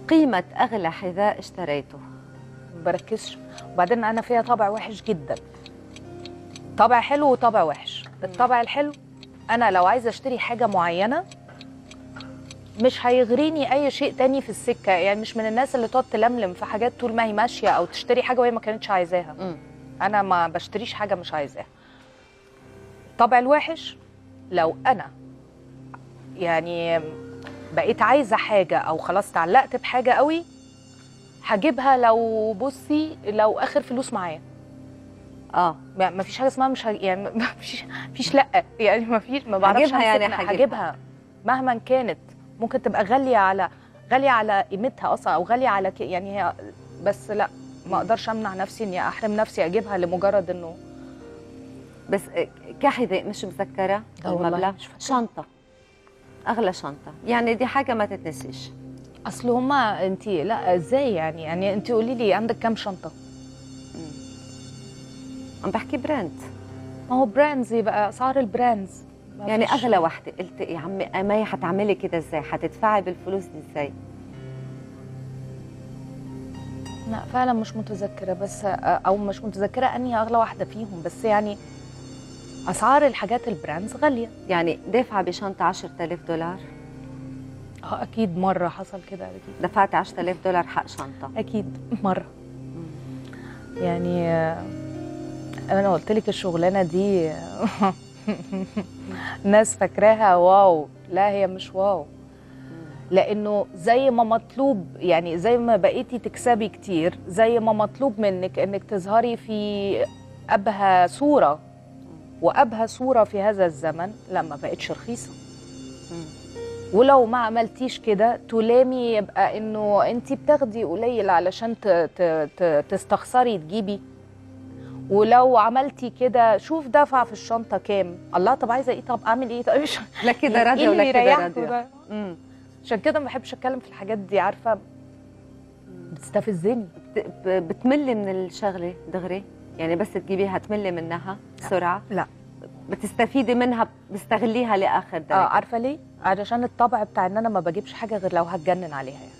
قيمه اغلى حذاء اشتريته ما بركزش وبعدين انا فيها طبع وحش جدا طبع حلو وطبع وحش الطبع الحلو انا لو عايزه اشتري حاجه معينه مش هيغريني اي شيء تاني في السكه يعني مش من الناس اللي تقعد تلملم في حاجات طول ما هي ماشيه او تشتري حاجه وهي ما كانتش عايزاها مم. انا ما بشتريش حاجه مش عايزاها الطبع الوحش لو انا يعني بقيت عايزه حاجه او خلاص تعلقت بحاجه قوي هجيبها لو بصي لو اخر فلوس معايا اه ما ما فيش حاجه اسمها مش ه... يعني ما فيش فيش لا يعني ما فيش ما بعرفش هجيبها يعني أمسكها. هجيبها. هجيبها مهما كانت ممكن تبقى غاليه على غاليه على قيمتها اصلا او غاليه على ك... يعني هي بس لا ما اقدرش امنع نفسي اني احرم نفسي اجيبها لمجرد انه بس كحذاء مش مذكره لا والله المبلغ مش فاكرة. شنطه اغلى شنطه يعني دي حاجه ما تتنسيش اصل هما انت لا ازاي يعني يعني انت قولي لي عندك كام شنطه مم. عم بحكي براند ما هو براندز يبقى اسعار البراندز ما يعني فيش- اغلى وحده قلت يا عمي مي حتعملي كده ازاي حتدفعي بالفلوس دي ازاي لا فعلا مش متذكره بس او مش متذكره انهي اغلى واحده فيهم بس يعني اسعار الحاجات البراندز غاليه يعني دافعه بشنطه 10000 دولار اه اكيد مره حصل كده اكيد دفعت 10000 دولار حق شنطه اكيد مره يعني آه، انا قلت لك الشغلانه دي ناس فاكراها واو لا هي مش واو لانه زي ما مطلوب يعني زي ما بقيتي تكسبي كتير زي ما مطلوب منك انك تظهري في ابهى صوره وابهى صوره في هذا الزمن لا ما بقتش رخيصه مم. ولو ما عملتيش كده تلامي يبقى انه انت بتاخدي قليل علشان ت- ت- ت- تستخسري تجيبي ولو عملتي كده شوف دفع في الشنطه كام الله طب عايزه ايه طب اعمل ايه طب مش لا كده إيه راضيه اللي ولا كده يريحكوا راضيه ده؟ مم. عشان كده ما بحبش اتكلم في الحاجات دي عارفه بتستفزني بت- ب- بتملي من الشغله دغري يعني بس تجيبيها تملي منها بسرعه لا. بتستفيدي منها بتستغليها لاخر اه درجه عارفه ليه علشان الطبع بتاع ان انا ما بجيبش حاجه غير لو هتجنن عليها يعني